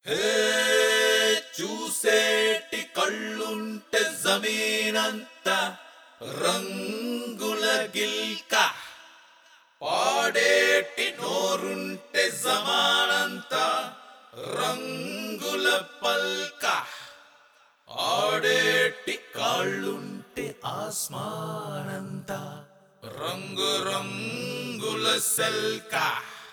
హే చూసేటి కళ్ళుంటే జమీనంత రంగుల గిల్క పాడేటి నోరుంటే జమానంత రంగుల పల్క ఆడేటి కాళ్ళుంటే ఆస్మానంత రంగు రంగుల సెల్కా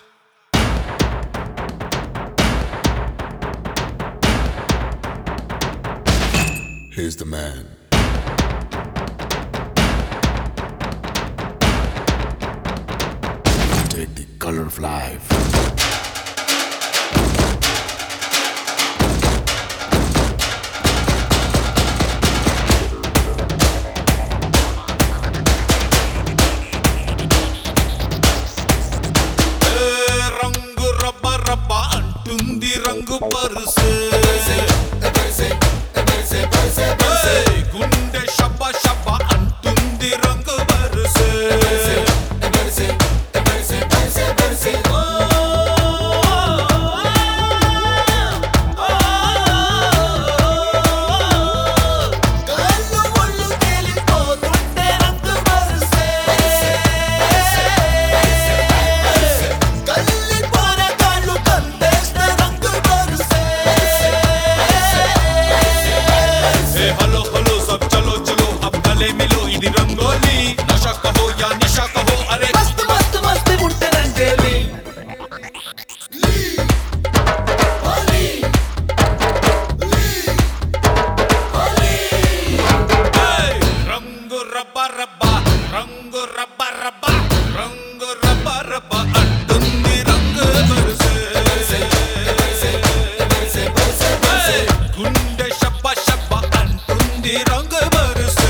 Here's the man. Take the color of life. ఏ రంగు రబ్బ రబ్బ అంటుంది రంగు పరుసే ఏ గుండె షబ్బ షబ్బ అంటుంది రంగు పరుసే కళ్ళు ఒళ్ళు తేలిపోతుంటే రంగు పరుసే కల్లి పోరగాళ్ళు కందేస్తే రంగు పరుసే ए हेलो हेलो सब चलो चलो अब गले मिलो ఇది రంగోలి నशा कहो या निशा कहो अरे मस्त मस्त मस्त मुंटे రంగేలి ఏయ్! రంగు రబ్బ రబ్బ రంగు రబ్బ రబ్బ రంగు రబ్బ రబ్బ అంటుంది రంగు వరుసే ఏయ్! గుండె షబ్బ షబ్బ అంటుంది రంగు వరుసే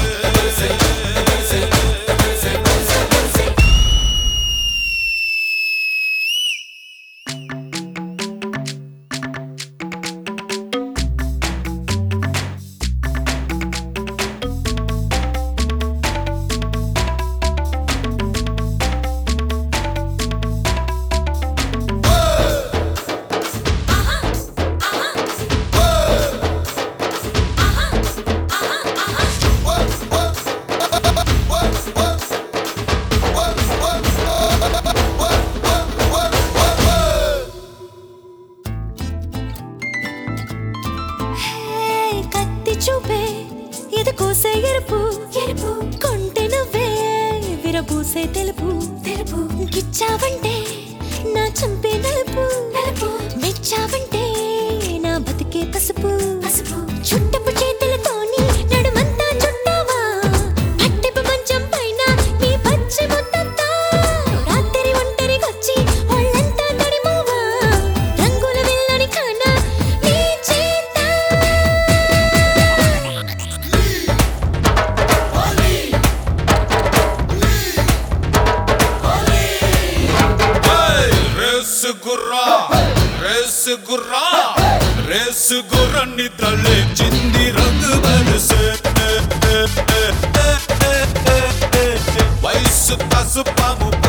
హే, కత్తి చూపే ఇది కోసే ఎరుపు ఎరుపు కొంటె నువ్వే విరబూసే తెలుపు తెలుపు గిచ్చావంటే నా చంపే నలుపు నలుపు మెచ్చావంటే నా బతికే పసుపు పసుపు చుట్టపు చేతులతోని నడుమంతా చుట్టావా అట్టెపు మంచం పైన నీ పచ్చి ముద్దంతా రాత్రి ఒంటరిగొచ్చి ఒళ్ళంతా తడిమావా రంగుల వెళ్ళని కానా నీ చేత ఏయ్! రేసు గుర్రా రేసు గుర్రా రేసు గుర్రాన్ని తలెచ్చింది రంగు వరుసే వయసు పసుపాము